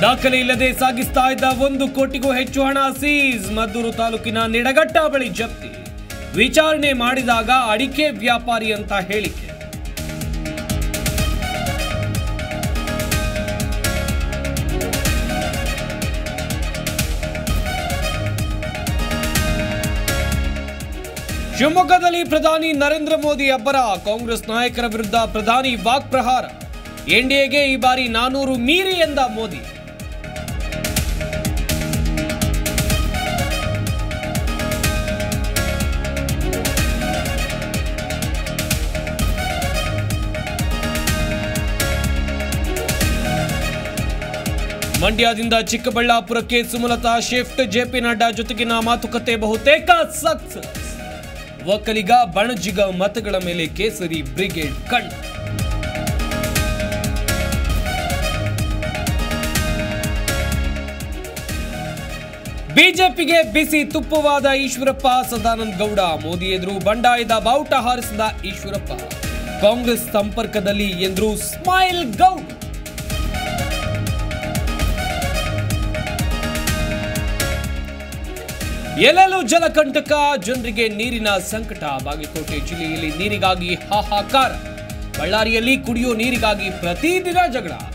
ದಾಖಲೆ ಇಲ್ಲದೆ ಸಾಗಿಸ್ತಾ ಇದ್ದ ಒಂದು ಕೋಟಿಗೂ ಹೆಚ್ಚು ಹಣ ಸೀಸ್ ಮದ್ದೂರು ತಾಲೂಕಿನ ನಿಡಗಟ್ಟ ಬಳಿ ಜಪ್ತಿ ವಿಚಾರಣೆ ಮಾಡಿದಾಗ ಅಡಿಕೆ ವ್ಯಾಪಾರಿ ಅಂತ ಹೇಳಿಕೆ ಶಿವಮೊಗ್ಗದಲ್ಲಿ ಪ್ರಧಾನಿ ನರೇಂದ್ರ ಮೋದಿ ಅಬ್ಬರ ಕಾಂಗ್ರೆಸ್ ನಾಯಕರ ವಿರುದ್ಧ ಪ್ರಧಾನಿ ವಾಕ್ಪ್ರಹಾರ ಎನ್ಡಿಎಗೆ ಈ ಬಾರಿ ನಾನೂರು ಮೀರಿ ಎಂದ ಮೋದಿ ಮಂಡ್ಯದಿಂದ ಚಿಕ್ಕಬಳ್ಳಾಪುರಕ್ಕೆ ಸುಮಲತಾ ಶಿಫ್ಟ್ ಜೆಪಿ ನಡ್ಡಾ ಜೊತೆಗಿನ ಮಾತುಕತೆ ಬಹುತೇಕ ಸಕ್ಸಸ್ ಒಕ್ಕಲಿಗ ಬಣಜಿಗ ಮತಗಳ ಮೇಲೆ ಕೇಸರಿ ಬ್ರಿಗೇಡ್ ಕಣ್ಣು ಬಿಜೆಪಿಗೆ ಬಿಸಿ ತುಪ್ಪವಾದ ಈಶ್ವರಪ್ಪ ಸದಾನಂದ ಗೌಡ ಮೋದಿ ಎದುರು ಬಂಡಾಯದ ಬಾವುಟ ಹಾರಿಸಿದ ಈಶ್ವರಪ್ಪ ಕಾಂಗ್ರೆಸ್ ಸಂಪರ್ಕದಲ್ಲಿ ಎಂದ್ರು ಸ್ಮೈಲ್ ಗೌಡ್ ಎಲ್ಲೆಲ್ಲೂ ಜಲಕಂಟಕ ಜನರಿಗೆ ನೀರಿನ ಸಂಕಟ ಬಾಗಲಕೋಟೆ ಜಿಲ್ಲೆಯಲ್ಲಿ ನೀರಿಗಾಗಿ ಹಾಹಾಕಾರ ಬಳ್ಳಾರಿಯಲ್ಲಿ ಕುಡಿಯೋ ನೀರಿಗಾಗಿ ಪ್ರತಿದಿನ ಜಗಳ